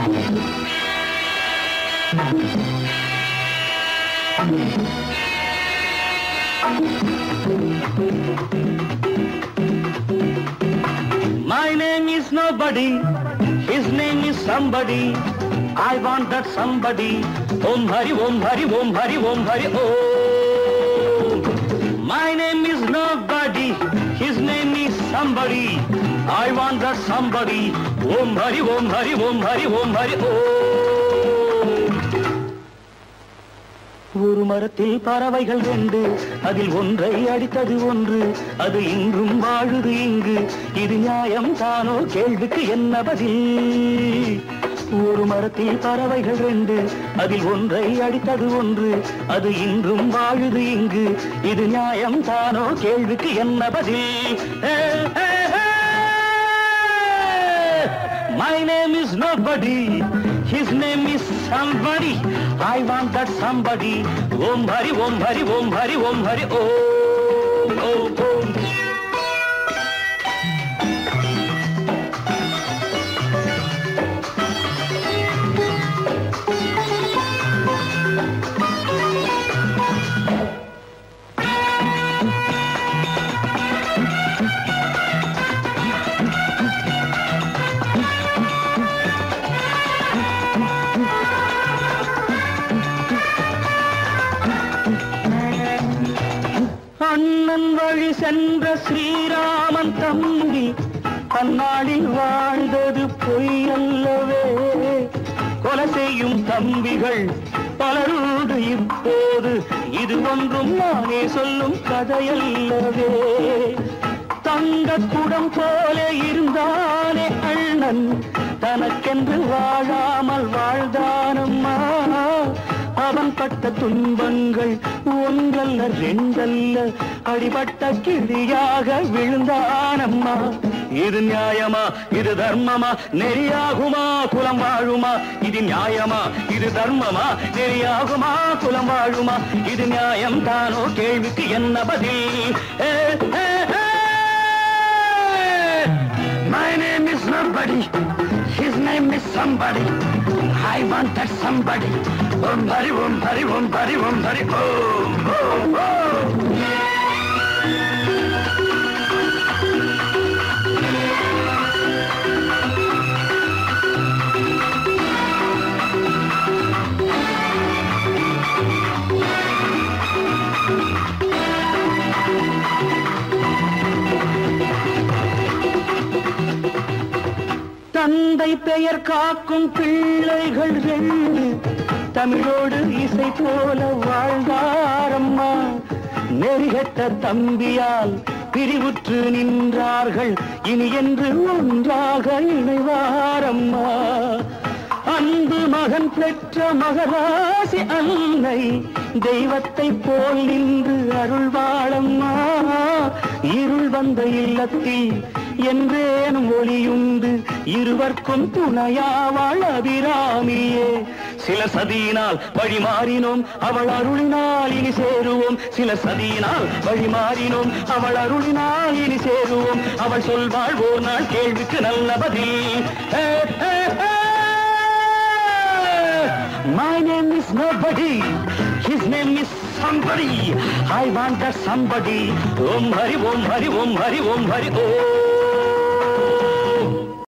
My name is nobody, his name is somebody. I want that somebody. Om Hari, Om Hari, Om Hari, Om Hari, Om. My name is nobody, his name is somebody. I want that somebody. Om Hari, Om Hari, Om Hari, Om Hari, Om. ஒரு மரத்தில் பறவைகள் ரெண்டு அதில் ஒன்றை அடித்தது ஒன்று அது இன்றும் வாழுது இங்கு இது நியாயம் தானோ கேள்விக்கு என்ன பதில் ஒரு மரத்தில் பறவைகள் ரெண்டு அதில் ஒன்றை அடித்தது ஒன்று அது இன்றும் வாழுது இங்கு இது நியாயம் தானோ கேள்விக்கு என்ன பதில் ஏ, ஏ, ஏ. My name is nobody. His name is somebody. I want that somebody. Om Hari, Om Hari, Om Hari, Om Hari, Om, Om, Om. அண்ணன் வழி சென்ற ஸ்ரீராமன் தம்பி அந்நாளில் வாழ்ந்தது பொய் அல்லவே கொலை செய்யும் தம்பிகள் பலருண்டு இப்போது இது ஒன்றும் நானே சொல்லும் கதையல்லவே தங்க குடம் போல இருந்தானே அண்ணன் தனக்கென்று வாழாமல் வாழ்ந்தானம்மா அவன் பட்ட துன்பங்கள் ஒன்றல்ல ரெண்டல்ல அடிபட்ட கிளியாக விழுந்தானம்மா இது நியாயமா இது தர்மமா நெறியாகுமா குலம் வாழுமா இது நியாயமா இது தர்மமா நெறியாகுமா குலம் வாழுமா இது நியாயம் தானோ கேள்விக்கு என்ன பதில் ஏ, ஏ, ஏ. My name is nobody. His name is somebody. I want that somebody. Om Hari, Om Hari, Om Hari, Om Hari, Om, Om, Om. தந்தை பெயர் காக்கும் பிள்ளைகள் ரெண்டு தமிழோடு இசை போல வாழ்ந்தாரம்மா நெறிகட்ட தம்பியால் பிரிவுற்று நின்றார்கள் இனி என்று ஒன்றாக இணைவாரம்மா அன்பு மகன் பெற்ற மகராசி அன்னை தெய்வத்தை போல் நின்று அருள்வாளம்மா இருள் வந்த இல்லத்தில் என்றேனும் ஒளியுண்டு இருவர்க்கும் துணையாவாள் அபிராமியே சில சதியினால் வழி மாறினோம் அவள் அருளினால் இனி சேருவோம் சில சதியினால் வழி மாறினோம் அவள் அருளினால் இனி சேருவோம் அவள் சொல்வாள் ஓர் நாள் கேள்விக்கு நல்ல பதில் ஏ, ஏ, ஏ. My name is nobody. His name is somebody. I want that somebody. Om Hari, Om Hari, Om Hari, Om Hari, Om.